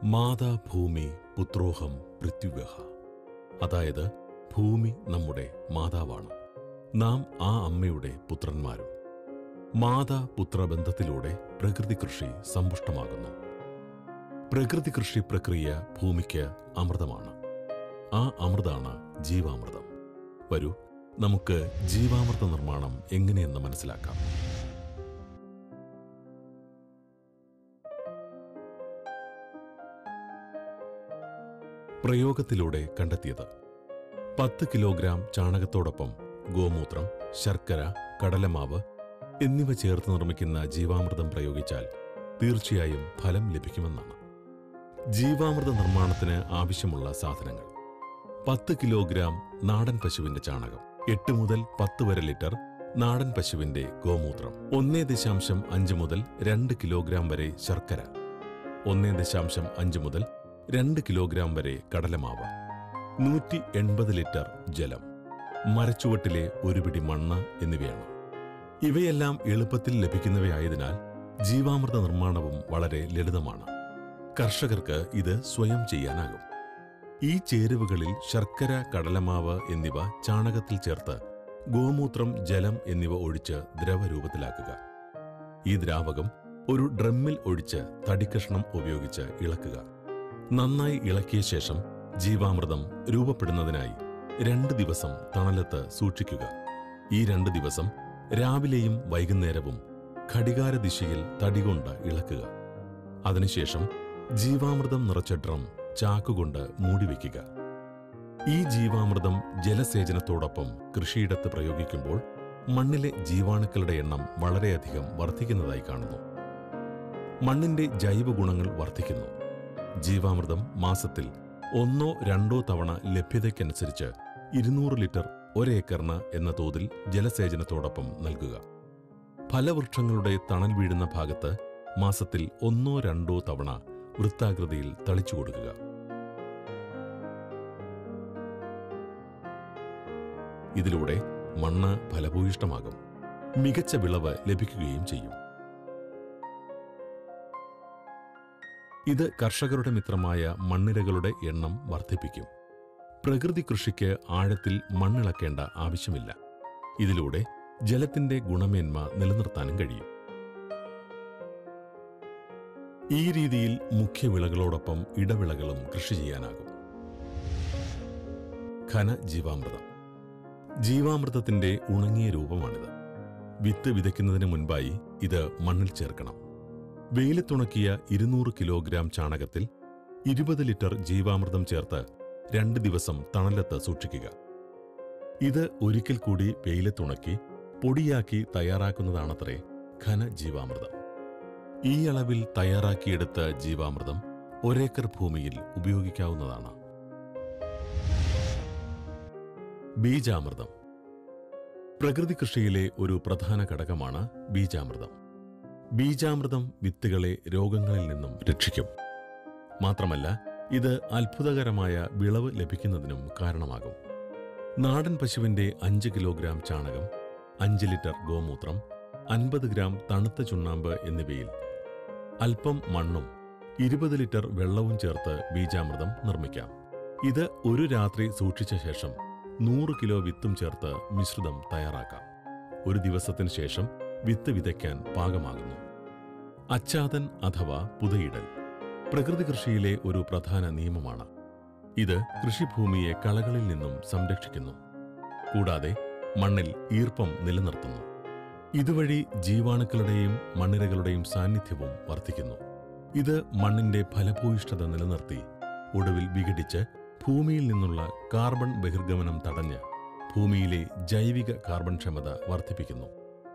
മാതാ ഭൂമി പുത്രോഹം പൃഥ്വിവ്യഹ അതായത് ഭൂമി നമ്മുടെ മാതാവാണ് നാം ആ അമ്മയുടെ പുത്രന്മാരും മാതാ പുത്ര ബന്ധത്തിലൂടെ പ്രകൃതി കൃഷി സമ്പുഷ്ടമാകുന്നു പ്രകൃതി കൃഷി പ്രക്രിയ ഭൂമിക്ക് അമൃതമാണ് ആ അമൃതാണ് ജീവാമൃതം വരൂ നമുക്ക് ജീവാമൃത നിർമ്മാണം എങ്ങനെയെന്ന് മനസ്സിലാക്കാം പ്രയോഗത്തിലൂടെ കണ്ടെത്തിയത് പത്ത് കിലോഗ്രാം ചാണകത്തോടൊപ്പം ഗോമൂത്രം ശർക്കര കടലമാവ് എന്നിവ ചേർത്ത് നിർമ്മിക്കുന്ന ജീവാമൃതം പ്രയോഗിച്ചാൽ തീർച്ചയായും ഫലം ലഭിക്കുമെന്നാണ് ജീവാമൃത നിർമ്മാണത്തിന് ആവശ്യമുള്ള സാധനങ്ങൾ പത്ത് കിലോഗ്രാം നാടൻ പശുവിന്റെ ചാണകം എട്ട് മുതൽ പത്ത് വരെ ലിറ്റർ നാടൻ പശുവിന്റെ ഗോമൂത്രം ഒന്നേ ദശാംശം അഞ്ച് മുതൽ രണ്ട് കിലോഗ്രാം വരെ ശർക്കര ഒന്നേ ദശാംശം അഞ്ച് മുതൽ രണ്ട് കിലോഗ്രാം വരെ കടലമാവ് നൂറ്റി എൺപത് ലിറ്റർ ജലം മരച്ചുവട്ടിലെ ഒരു പിടി മണ്ണ് എന്നിവയാണ് ഇവയെല്ലാം എളുപ്പത്തിൽ ലഭിക്കുന്നവയായതിനാൽ ജീവാമൃത നിർമ്മാണവും വളരെ ലളിതമാണ് കർഷകർക്ക് ഇത് സ്വയം ചെയ്യാനാകും ഈ ചേരുവകളിൽ ശർക്കര കടലമാവ് എന്നിവ ചാണകത്തിൽ ചേർത്ത് ഗോമൂത്രം ജലം എന്നിവ ഒഴിച്ച് ദ്രവരൂപത്തിലാക്കുക ഈ ദ്രാവകം ഒരു ഡ്രമ്മിൽ ഒഴിച്ച് തടിക്കഷ്ണം ഉപയോഗിച്ച് ഇളക്കുക നന്നായി ഇളക്കിയ ശേഷം ജീവാമൃതം രൂപപ്പെടുന്നതിനായി രണ്ട് ദിവസം തണലത്ത് സൂക്ഷിക്കുക ഈ രണ്ട് ദിവസം രാവിലെയും വൈകുന്നേരവും ഘടികാര ദിശയിൽ തടികൊണ്ട് ഇളക്കുക അതിനുശേഷം ജീവാമൃതം നിറച്ച ഡ്രം ചാക്കുകൊണ്ട് മൂടിവെക്കുക ഈ ജീവാമൃതം ജലസേചനത്തോടൊപ്പം കൃഷിയിടത്ത് പ്രയോഗിക്കുമ്പോൾ മണ്ണിലെ ജീവാണുക്കളുടെ എണ്ണം വളരെയധികം വർദ്ധിക്കുന്നതായി കാണുന്നു മണ്ണിന്റെ ജൈവ ഗുണങ്ങൾ വർദ്ധിക്കുന്നു ജീവാമൃതം മാസത്തിൽ ഒന്നോ രണ്ടോ തവണ ലഭ്യതയ്ക്കനുസരിച്ച് ഇരുന്നൂറ് ലിറ്റർ ഒരേക്കറിന് എന്ന തോതിൽ ജലസേചനത്തോടൊപ്പം നൽകുക ഫലവൃക്ഷങ്ങളുടെ തണൽ വീഴുന്ന ഭാഗത്ത് മാസത്തിൽ ഒന്നോ രണ്ടോ തവണ വൃത്താകൃതിയിൽ തളിച്ചു കൊടുക്കുക ഇതിലൂടെ മണ്ണ് ഫലഭൂയിഷ്ടമാകും മികച്ച വിളവ് ലഭിക്കുകയും ചെയ്യും ഇത് കർഷകരുടെ മിത്രമായ മണ്ണിരകളുടെ എണ്ണം വർദ്ധിപ്പിക്കും പ്രകൃതി കൃഷിക്ക് ആഴത്തിൽ മണ്ണിളക്കേണ്ട ആവശ്യമില്ല ഇതിലൂടെ ജലത്തിന്റെ ഗുണമേന്മ നിലനിർത്താനും കഴിയും ഈ രീതിയിൽ മുഖ്യവിളകളോടൊപ്പം ഇടവിളകളും കൃഷി ചെയ്യാനാകും ഘന ജീവാമൃതം ജീവാമൃതത്തിന്റെ ഉണങ്ങിയ രൂപമാണിത് വിത്ത് വിതയ്ക്കുന്നതിന് മുൻപായി ഇത് മണ്ണിൽ ചേർക്കണം വെയിലത്തുണക്കിയ ഇരുന്നൂറ് കിലോഗ്രാം ചാണകത്തിൽ ഇരുപത് ലിറ്റർ ജീവാമൃതം ചേർത്ത് രണ്ട് ദിവസം തണലത്ത് സൂക്ഷിക്കുക ഇത് ഒരിക്കൽ കൂടി വെയിലത്തുണക്കി പൊടിയാക്കി തയ്യാറാക്കുന്നതാണത്രേ ഘന ജീവാമൃതം ഈ അളവിൽ തയ്യാറാക്കിയെടുത്ത ജീവാമൃതം ഒരേക്കർ ഭൂമിയിൽ ഉപയോഗിക്കാവുന്നതാണ് ബീജാമൃതം പ്രകൃതി കൃഷിയിലെ ഒരു പ്രധാന ഘടകമാണ് ബീജാമൃതം ബീജാമൃതം വിത്തുകളെ രോഗങ്ങളിൽ നിന്നും രക്ഷിക്കും മാത്രമല്ല ഇത് അത്ഭുതകരമായ വിളവ് ലഭിക്കുന്നതിനും കാരണമാകും നാടൻ പശുവിന്റെ അഞ്ച് കിലോഗ്രാം ചാണകം അഞ്ച് ലിറ്റർ ഗോമൂത്രം അൻപത് ഗ്രാം തണുത്ത ചുണ്ണാമ്പ് എന്നിവയിൽ അല്പം മണ്ണും ഇരുപത് ലിറ്റർ വെള്ളവും ചേർത്ത് ബീജാമൃതം നിർമ്മിക്കാം ഇത് ഒരു രാത്രി സൂക്ഷിച്ച ശേഷം നൂറ് കിലോ വിത്തും ചേർത്ത് മിശ്രിതം തയ്യാറാക്കാം ഒരു ദിവസത്തിന് ശേഷം വിത്ത് വിതയ്ക്കാൻ പാകമാകുന്നു അച്ചാതൻ അഥവാ പുതയിടൽ പ്രകൃതി കൃഷിയിലെ ഒരു പ്രധാന നിയമമാണ് ഇത് കൃഷിഭൂമിയെ കളകളിൽ നിന്നും സംരക്ഷിക്കുന്നു കൂടാതെ മണ്ണിൽ ഈർപ്പം നിലനിർത്തുന്നു ഇതുവഴി ജീവാണുക്കളുടെയും മണ്ണിരകളുടെയും സാന്നിധ്യവും വർദ്ധിക്കുന്നു ഇത് മണ്ണിന്റെ ഫലഭൂയിഷ്ഠത നിലനിർത്തി ഒടുവിൽ വിഘടിച്ച് ഭൂമിയിൽ നിന്നുള്ള കാർബൺ ബഹിർഗമനം തടഞ്ഞ് ഭൂമിയിലെ ജൈവിക കാർബൺ ക്ഷമത വർദ്ധിപ്പിക്കുന്നു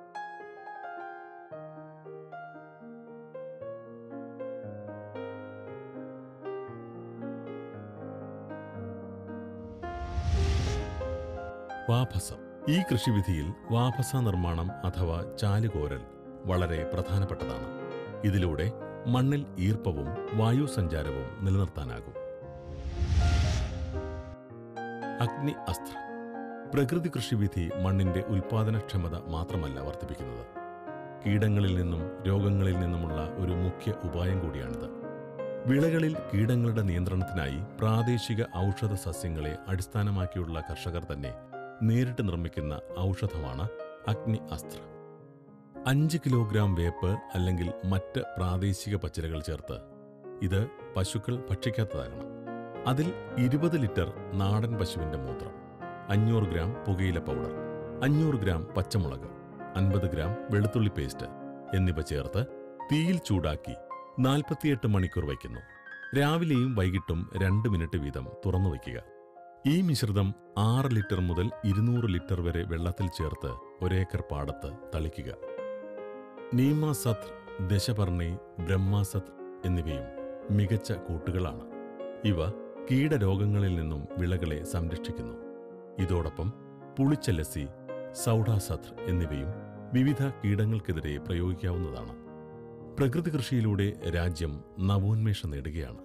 വാഭസം ഈ കൃഷിവിധിയിൽ വാഭസ നിർമ്മാണം അഥവാ ചാലുകോരൽ വളരെ പ്രധാനപ്പെട്ടതാണ് ഇതിലൂടെ മണ്ണിൽ ഈർപ്പവും വായു സഞ്ചാരവും നിലനിർത്താനാകും അഗ്നി അസ്ത്ര പ്രകൃതി കൃഷിവിധി മണ്ണിന്റെ ഉൽപാദനക്ഷമത മാത്രമല്ല വർദ്ധിപ്പിക്കുന്നത് കീടങ്ങളിൽ നിന്നും രോഗങ്ങളിൽ നിന്നുമുള്ള ഒരു മുഖ്യ ഉപായം കൂടിയാണിത് വിളകളിൽ കീടങ്ങളുടെ നിയന്ത്രണത്തിനായി പ്രാദേശിക ഔഷധ സസ്യങ്ങളെ അടിസ്ഥാനമാക്കിയുള്ള കർഷകർ തന്നെ നേരിട്ട് നിർമ്മിക്കുന്ന ഔഷധമാണ് അഗ്നി അസ്ത്ര അഞ്ച് കിലോഗ്രാം വേപ്പ് അല്ലെങ്കിൽ മറ്റ് പ്രാദേശിക പച്ചിലകൾ ചേർത്ത് ഇത് പശുക്കൾ ഭക്ഷിക്കാത്തതാകണം അതിൽ ഇരുപത് ലിറ്റർ നാടൻ പശുവിന്റെ മൂത്രം അഞ്ഞൂറ് ഗ്രാം പുകയില പൗഡർ അഞ്ഞൂറ് ഗ്രാം പച്ചമുളക് അൻപത് ഗ്രാം വെളുത്തുള്ളി പേസ്റ്റ് എന്നിവ ചേർത്ത് തീയിൽ ചൂടാക്കി നാൽപ്പത്തിയെട്ട് മണിക്കൂർ വയ്ക്കുന്നു രാവിലെയും വൈകിട്ടും രണ്ട് മിനിറ്റ് വീതം തുറന്നു വയ്ക്കുക ഈ മിശ്രിതം ആറ് ലിറ്റർ മുതൽ ഇരുന്നൂറ് ലിറ്റർ വരെ വെള്ളത്തിൽ ചേർത്ത് ഒരേക്കർ പാടത്ത് തളിക്കുക നീമാസത്ത് ദശപർണി ബ്രഹ്മാസത്ത് എന്നിവയും മികച്ച കൂട്ടുകളാണ് ഇവ കീടരോഗങ്ങളിൽ നിന്നും വിളകളെ സംരക്ഷിക്കുന്നു ഇതോടൊപ്പം പുളിച്ച ലസ്സി സൗഡാസത്ത് എന്നിവയും വിവിധ കീടങ്ങൾക്കെതിരെ പ്രയോഗിക്കാവുന്നതാണ് പ്രകൃതി കൃഷിയിലൂടെ രാജ്യം നവോന്മേഷം നേടുകയാണ്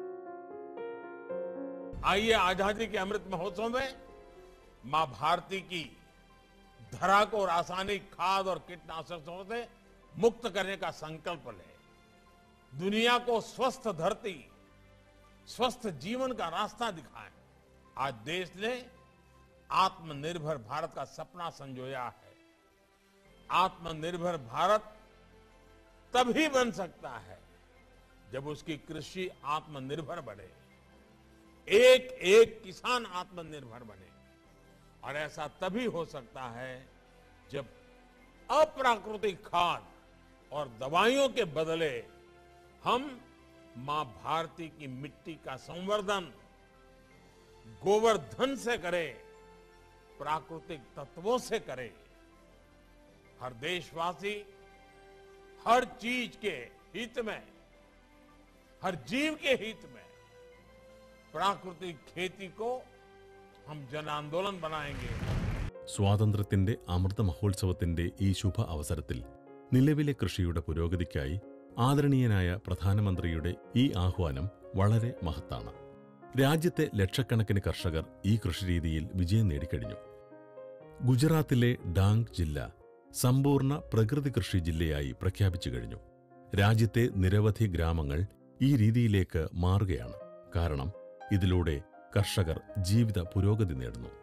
आइए आजादी के अमृत महोत्सव में मां भारती की धरा को रासायनिक खाद और कीटनाशकों से मुक्त करने का संकल्प ले दुनिया को स्वस्थ धरती स्वस्थ जीवन का रास्ता दिखाएं आज देश ने आत्मनिर्भर भारत का सपना संजोया है आत्मनिर्भर भारत तभी बन सकता है जब उसकी कृषि आत्मनिर्भर बने एक एक किसान आत्मनिर्भर बने और ऐसा तभी हो सकता है जब अप्राकृतिक खाद और दवाइयों के बदले हम मां भारती की मिट्टी का संवर्धन गोवर्धन से करें प्राकृतिक तत्वों से करें हर देशवासी हर चीज के हित में हर जीव के हित में प्राकृतिक खेती को हम जन आंदोलन बनाएंगे സ്വാതന്ത്ര്യത്തിന്റെ അമൃത മഹോത്സവത്തിന്റെ ഈ ശുഭ അവസരത്തിൽ നിലവിലെ കൃഷിയുടെ പുരോഗതിക്കായി ആദരണീയനായ പ്രധാനമന്ത്രിയുടെ ഈ ആഹ്വാനം വളരെ മഹത്താണ് രാജ്യത്തെ ലക്ഷക്കണക്കിന് കർഷകർ ഈ കൃഷിരീതിയിൽ വിജയം നേടിക്കഴിഞ്ഞു ഗുജറാത്തിലെ ഡാങ് ജില്ല സമ്പൂർണ്ണ പ്രകൃതി കൃഷി ജില്ലയായി പ്രഖ്യാപിച്ചു കഴിഞ്ഞു രാജ്യത്തെ നിരവധി ഗ്രാമങ്ങൾ ഈ രീതിയിലേക്ക് മാറുകയാണ് കാരണം ഇതിലൂടെ കർഷകർ ജീവിത പുരോഗതി നേടുന്നു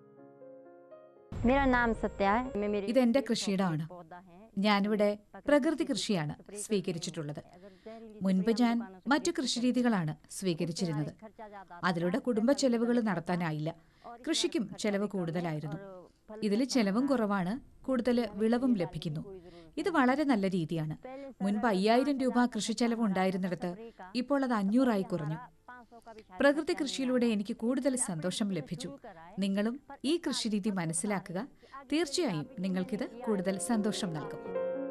मेरा नाम सत्या है मैं मेरी ഇതെന്റെ കൃഷിയിടമാണ് ഞാനിവിടെ പ്രകൃതി കൃഷിയാണ് സ്വീകരിച്ചിട്ടുള്ളത് മുൻപ് ഞാൻ മറ്റു കൃഷിരീതികളാണ് സ്വീകരിച്ചിരുന്നത് അതിലൂടെ കുടുംബ ചെലവുകൾ നടത്താനായില്ല കൃഷിക്കും ചെലവ് കൂടുതലായിരുന്നു ഇതിൽ ചെലവും കുറവാണ് കൂടുതൽ വിളവും ലഭിക്കുന്നു ഇത് വളരെ നല്ല രീതിയാണ് മുൻപ് അയ്യായിരം രൂപ കൃഷി ചെലവ് ഉണ്ടായിരുന്നിടത്ത് ഇപ്പോൾ അത് അഞ്ഞൂറായി കുറഞ്ഞു പ്രകൃതി കൃഷിയിലൂടെ എനിക്ക് കൂടുതൽ സന്തോഷം ലഭിച്ചു നിങ്ങളും ഈ കൃഷിരീതി മനസ്സിലാക്കുക തീർച്ചയായും നിങ്ങൾക്കിത് കൂടുതൽ സന്തോഷം നൽകും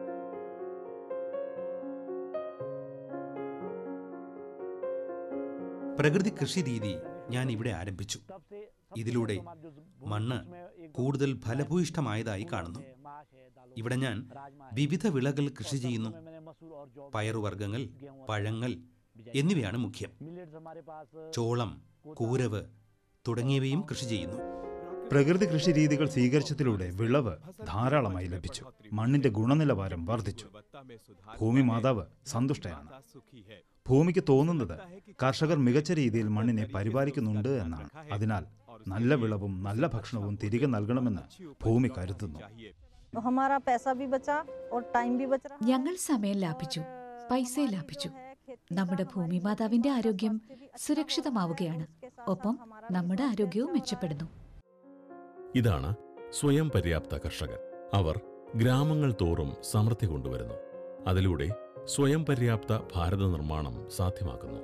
പ്രകൃതി കൃഷി രീതി ഞാൻ ഇവിടെ ആരംഭിച്ചു ഇതിലൂടെ മണ്ണ് കൂടുതൽ ഫലഭൂയിഷ്ഠമായതായി കാണുന്നു ഇവിടെ ഞാൻ വിവിധ വിളകൾ കൃഷി ചെയ്യുന്നു പയറുവർഗ്ഗങ്ങൾ പഴങ്ങൾ എന്നിവയാണ് മുഖ്യം ചോളം കൂരവ് തുടങ്ങിയവയും കൃഷി ചെയ്യുന്നു പ്രകൃതി കൃഷി രീതികൾ സ്വീകരിച്ചതിലൂടെ വിളവ് ധാരാളമായി ലഭിച്ചു മണ്ണിന്റെ ഗുണനിലവാരം വർദ്ധിച്ചു ഭൂമി മാതാവ് സന്തുഷ്ടയാണ് ഭൂമിക്ക് തോന്നുന്നത് കർഷകർ മികച്ച രീതിയിൽ മണ്ണിനെ പരിപാലിക്കുന്നുണ്ട് എന്നാണ് അതിനാൽ നല്ല വിളവും നല്ല ഭക്ഷണവും തിരികെ നൽകണമെന്ന് ഭൂമി കരുതുന്നു तो हमारा पैसा भी बचा और टाइम भी बच रहा ഞങ്ങൾ സമയം ലാഭിച്ചു പൈസയും ലാഭിച്ചു നമ്മുടെ ഭൂമി മാതാവിന്റെ ആരോഗ്യം സുരക്ഷിതമാവുകയാണ് ഒപ്പം നമ്മുടെ ആരോഗ്യവും മെച്ചപ്പെടുന്നു ഇതാണ് സ്വയം പര്യാപ്ത കർഷകർ അവർ ഗ്രാമങ്ങൾ തോറും സമൃദ്ധി കൊണ്ടുവരുന്നു അതിലൂടെ സ്വയം പര്യാപ്ത ഭാരത നിർമ്മാണം സാധ്യമാക്കുന്നു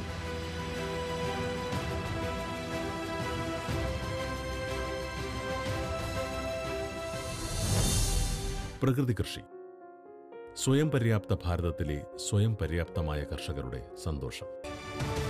പ്രകൃതി കൃഷി സ്വയം പര്യാപ്ത ഭാരതത്തിലെ സ്വയം പര്യാപ്തമായ കർഷകരുടെ സന്തോഷം